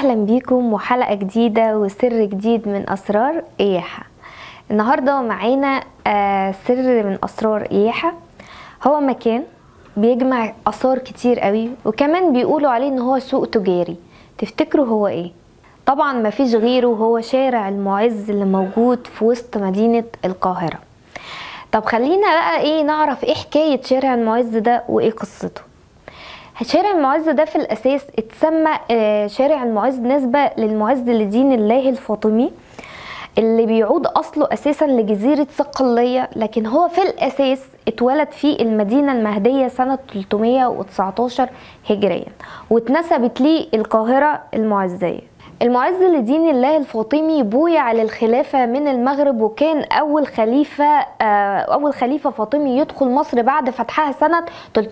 اهلا بيكم وحلقه جديده وسر جديد من اسرار اياحه النهارده معانا آه، سر من اسرار اياحه هو مكان بيجمع اثار كتير قوي وكمان بيقولوا عليه ان هو سوق تجاري تفتكروا هو ايه طبعا مفيش غيره هو شارع المعز اللي موجود في وسط مدينه القاهره طب خلينا بقى ايه نعرف ايه حكايه شارع المعز ده وايه قصته شارع المعز ده في الأساس اتسمى آه، شارع المعز نسبة للمعز لدين الله الفاطمي اللي بيعود أصله أساسا لجزيرة صقلية لكن هو في الأساس اتولد في المدينة المهدية سنة 319 هجريا واتنسبت ليه القاهرة المعزية المعز لدين الله الفاطمي بويع للخلافة من المغرب وكان أول خليفة آه، أول خليفة فاطمي يدخل مصر بعد فتحها سنة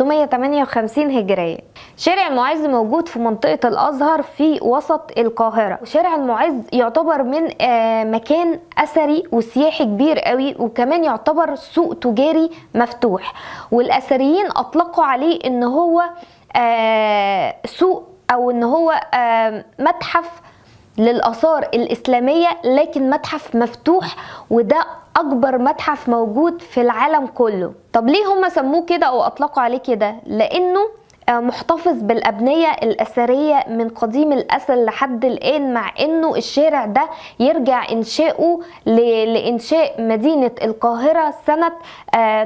358 هجرية شارع المعز موجود في منطقة الأزهر في وسط القاهرة شارع المعز يعتبر من آه، مكان أثري وسياحي كبير قوي وكمان يعتبر سوق تجاري مفتوح والأثريين أطلقوا عليه إن هو آه، سوق أو إن هو آه، متحف للآثار الإسلامية لكن متحف مفتوح وده أكبر متحف موجود في العالم كله طب ليه هم سموه كده أو أطلقوا عليه كده لأنه آه، محتفظ بالأبنية الأثرية من قديم الأزل لحد الآن مع إنه الشارع ده يرجع إنشاؤه ل- لإنشاء مدينة القاهرة سنة آه،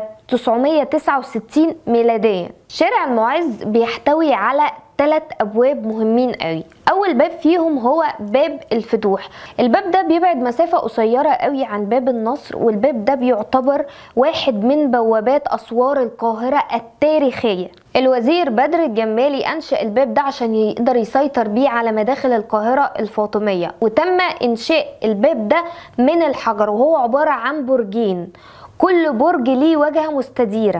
969 ميلاديا شارع المعز بيحتوي على ثلاث ابواب مهمين قوي اول باب فيهم هو باب الفتوح الباب ده بيبعد مسافه قصيره قوي عن باب النصر والباب ده بيعتبر واحد من بوابات اسوار القاهره التاريخيه الوزير بدر الجمالي انشا الباب ده عشان يقدر يسيطر بيه على مداخل القاهره الفاطميه وتم انشاء الباب ده من الحجر وهو عباره عن برجين كل برج ليه واجهه مستديره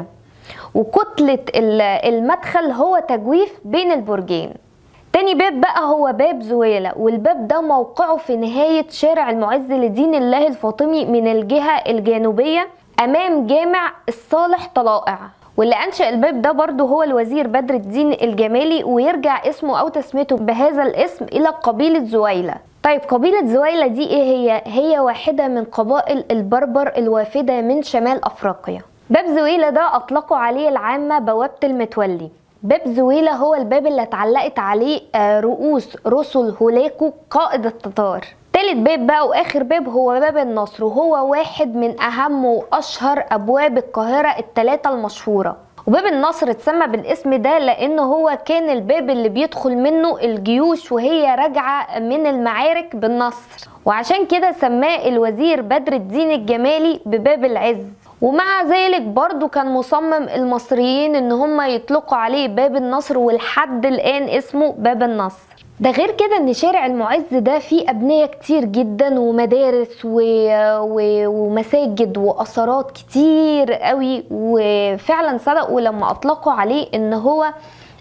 وكتلة ال- المدخل هو تجويف بين البرجين تاني باب بقى هو باب زويلة والباب ده موقعه في نهاية شارع المعز لدين الله الفاطمي من الجهة الجنوبية أمام جامع الصالح طلائع واللي أنشأ الباب ده برضه هو الوزير بدر الدين الجمالي ويرجع اسمه أو تسميته بهذا الاسم إلى قبيلة زويلة طيب قبيلة زويلة دي ايه هي؟ هي واحدة من قبائل البربر الوافدة من شمال أفريقيا باب زويلة ده أطلقوا عليه العامة بوابة المتولي باب زويلة هو الباب اللي اتعلقت عليه آه، رؤوس رسل هولاكو قائد التتار تالت باب بقى واخر باب هو باب النصر وهو واحد من اهم واشهر ابواب القاهرة التلاتة المشهورة وباب النصر اتسمى بالاسم ده لانه هو كان الباب اللي بيدخل منه الجيوش وهي راجعة من المعارك بالنصر وعشان كده سماه الوزير بدر الدين الجمالي بباب العز ومع ذلك برضو كان مصمم المصريين ان هم يطلقوا عليه باب النصر ولحد الان اسمه باب النصر ده غير كده ان شارع المعز ده فيه ابنيه كتير جدا ومدارس و... و... ومساجد واثارات كتير قوي وفعلا صدقوا لما اطلقوا عليه ان هو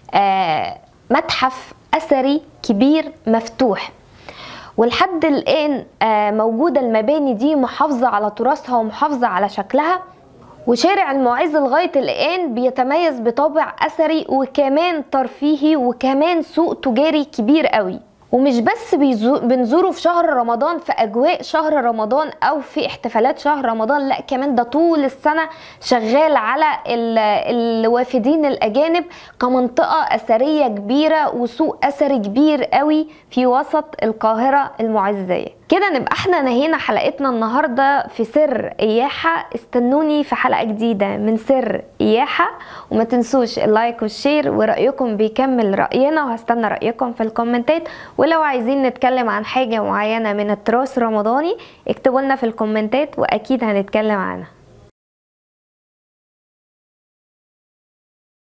آه متحف اثري كبير مفتوح ولحد الآن آه، موجودة المباني دي محافظة على تراثها ومحافظة على شكلها وشارع المعز لغاية الآن بيتميز بطابع أثري وكمان ترفيهي وكمان سوق تجاري كبير قوي ومش بس بيزو- بنزوره في شهر رمضان في أجواء شهر رمضان أو في احتفالات شهر رمضان لا كمان ده طول السنة شغال على ال- الوافدين الأجانب كمنطقة أثرية كبيرة وسوق أثري كبير قوي في وسط القاهرة المعزية كده نبقى احنا نهينا حلقتنا النهارده في سر اياحه استنوني في حلقه جديده من سر اياحه وما تنسوش اللايك والشير ورايكم بيكمل راينا وهستنى رايكم في الكومنتات ولو عايزين نتكلم عن حاجه معينه من التراث الرمضاني اكتبوا لنا في الكومنتات واكيد هنتكلم عنها